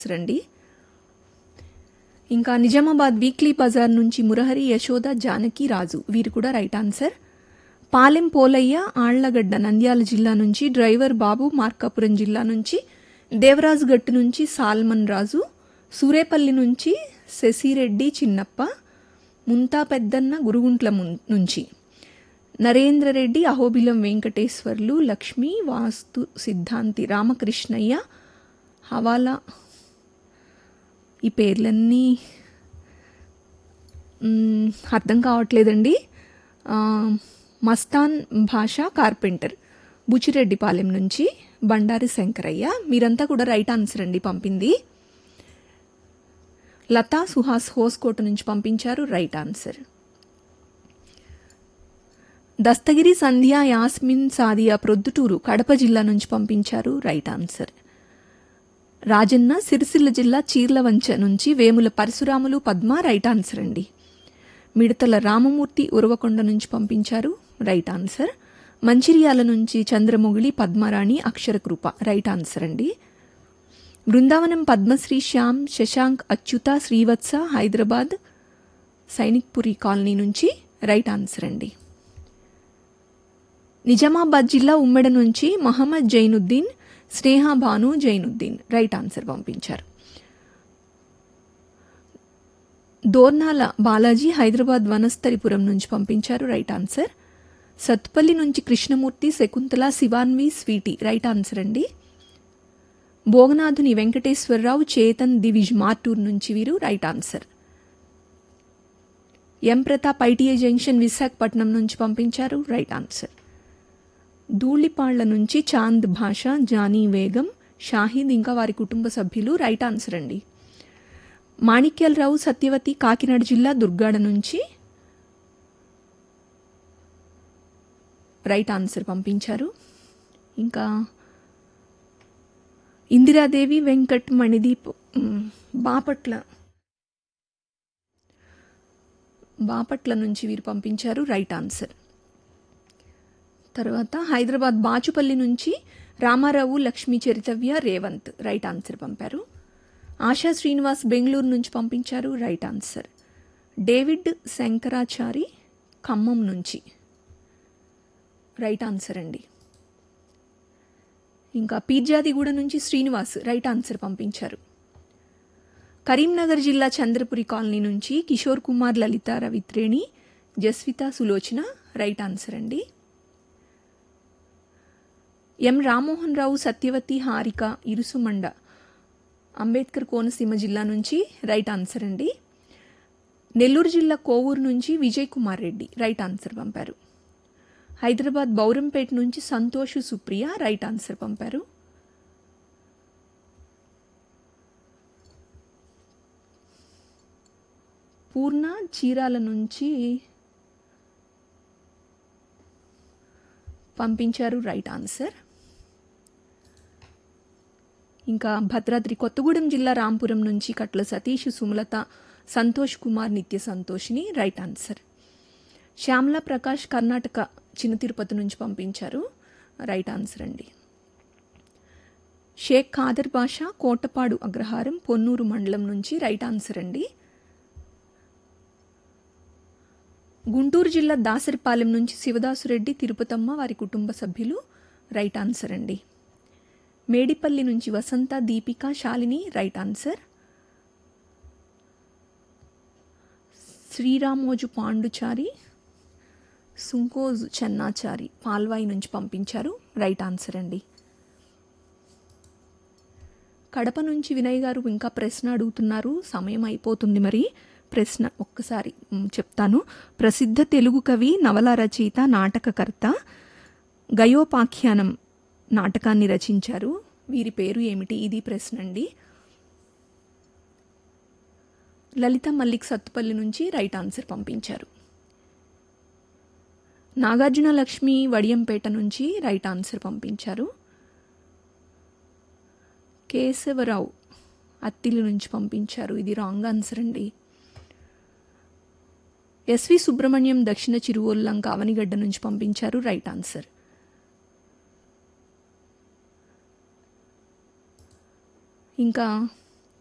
రండి ఇంకా నిజామాబాద్ వీక్లీ బజార్ నుంచి మురహరి యశోద జానకి రాజు వీరు కూడా రైట్ ఆన్సర్ పాలెం పోలయ్య ఆళ్లగడ్డ నంద్యాల జిల్లా నుంచి డ్రైవర్ బాబు మార్కాపురం జిల్లా నుంచి దేవరాజు గట్టు నుంచి సాల్మన్ రాజు సూరేపల్లి నుంచి శశిరెడ్డి చిన్నప్ప ముంతా పెద్దన్న గురుగుంట్ల మున్- నుంచి నరేంద్రరెడ్డి అహోబిలం వెంకటేశ్వర్లు లక్ష్మి వాస్తు సిద్ధాంతి రామకృష్ణయ్య హవాలా ఈ పేర్లన్నీ మ్, అర్థం కావట్లేదండి ఆ, మస్తాన్ భాష కార్పెంటర్ బుచిరెడ్డిపాలెం నుంచి బండారి శంకరయ్య మీరంతా కూడా రైట్ ఆన్సర్ అండి పంపింది లతా సుహాస్ హోస్కోట నుంచి పంపించారు రైట్ ఆన్సర్ దస్తగిరి సంధ్య యాస్మిన్ సాదియా ప్రొద్దుటూరు కడప జిల్లా నుంచి పంపించారు రైట్ ఆన్సర్ రాజన్న సిరిసిల్ల జిల్లా చీర్లవంచ నుంచి వేముల పరశురాములు పద్మ రైట్ ఆన్సర్ అండి మిడతల రామమూర్తి ఉరవకొండ నుంచి పంపించారు రైట్ ఆన్సర్ మంచిర్యాల నుంచి చంద్రమొగిలి పద్మరాణి అక్షరకృప రైట్ ఆన్సర్ అండి బృందావనం పద్మశ్రీ శ్యామ్ శశాంక్ అచ్యుత శ్రీవత్స హైదరాబాద్ సైనిక్పురి కాలనీ నుంచి రైట్ ఆన్సర్ అండి నిజామాబాద్ జిల్లా ఉమ్మెడ నుంచి మహమ్మద్ జైనుద్దీన్ స్నేహ భాను జైనుద్దీన్ రైట్ ఆన్సర్ పంపించారు దోర్నాల బాలాజీ హైదరాబాద్ వనస్థలిపురం నుంచి పంపించారు రైట్ ఆన్సర్ సత్పల్లి నుంచి కృష్ణమూర్తి శకుంతల శివాన్వి స్వీటీ రైట్ ఆన్సర్ అండి భోగనాథుని వెంకటేశ్వరరావు చేతన్ దివిజ్ మార్టూర్ నుంచి వీరు right answer M Pratap ITI junction Visakhapatnam నుంచి పంపించారు రైట్ ఆన్సర్ ధూళిపాళ్ల నుంచి చాంద్ భాష జానీ వేగం షాహిద్ ఇంకా వారి కుటుంబ సభ్యులు రైట్ ఆన్సర్ అండి మాణిక్యాలరావు సత్యవతి కాకినాడ జిల్లా దుర్గాడ నుంచి రైట్ ఆన్సర్ పంపించారు ఇంకా ఇందిరాదేవి వెంకట్ మణిదీప్ మ్, బాపట్ల బాపట్ల నుంచి వీరు పంపించారు రైట్ ఆన్సర్ తర్వాత హైదరాబాద్ బాచుపల్లి నుంచి రామారావు లక్ష్మీ చరితవ్య రేవంత్ రైట్ ఆన్సర్ పంపారు ఆశా శ్రీనివాస్ బెంగళూరు నుంచి పంపించారు right answer David Shankarachari Khammam నుంచి రైట్ ఆన్సర్ అండి ఇంకా పీర్జాదిగూడ నుంచి శ్రీనివాస్ రైట్ ఆన్సర్ పంపించారు కరీంనగర్ జిల్లా చంద్రపురి కాలనీ నుంచి కిషోర్ కుమార్ లలిత రవిత్రేణి జస్విత సులోచన రైట్ ఆన్సర్ అండి ఎం రామ్మోహన్ రావు సత్యవతి హారిక ఇరుసుమండ అంబేద్కర్ కోనసీమ జిల్లా నుంచి రైట్ ఆన్సర్ అండి నెల్లూరు జిల్లా కోవూరు నుంచి విజయ్ కుమార్ రెడ్డి రైట్ ఆన్సర్ పంపారు హైదరాబాద్ బౌరంపేట నుంచి సంతోష్ సుప్రియ రైట్ ఆన్సర్ పంపారు పూర్ణ చీరాల నుంచి పంపించారు రైట్ ఆన్సర్ ఇంకా భద్రాద్రి కొత్తగూడెం జిల్లా రాంపురం నుంచి కట్ల సతీష్ సుమలత సంతోష్ కుమార్ నిత్య సంతోష్ని రైట్ ఆన్సర్ శ్యామల ప్రకాష్ కర్ణాటక చిన్న తిరుపతి నుంచి పంపించారు రైట్ ఆన్సర్ అండి షేక్ ఖాదర్ బాషా కోటపాడు అగ్రహారం పొన్నూరు మండలం నుంచి రైట్ ఆన్సర్ అండి గుంటూరు జిల్లా దాసరిపాలెం నుంచి శివదాసురెడ్డి తిరుపతమ్మ వారి కుటుంబ సభ్యులు రైట్ ఆన్సర్ అండి మేడిపల్లి నుంచి వసంత దీపిక శాలిని రైట్ ఆన్సర్ శ్రీరామోజు పాండుచారి సుంకోజు చెన్నాచారి పాల్వాయి నుంచి పంపించారు రైట్ ఆన్సర్ అండి కడప నుంచి వినయ్ గారు ఇంకా ప్రశ్న అడుగుతున్నారు సమయం అయిపోతుంది మరి ప్రశ్న ఒక్కసారి మ్, చెప్తాను ప్రసిద్ధ తెలుగు కవి నవల రచయిత నాటకకర్త గయోపాఖ్యానం నాటకాన్ని రచించారు వీరి పేరు ఏమిటి ఇది ప్రశ్న అండి లలిత మల్లిక్ సత్తుపల్లి నుంచి రైట్ ఆన్సర్ పంపించారు నాగార్జున లక్ష్మి వడియంపేట నుంచి రైట్ ఆన్సర్ పంపించారు కేశవరావు అత్తిలి నుంచి పంపించారు ఇది రాంగ్ ఆన్సర్ అండి ఎస్వి సుబ్రహ్మణ్యం దక్షిణ చిరువొల్లంక అవనిగడ్డ నుంచి పంపించారు రైట్ ఆన్సర్ ఇంకా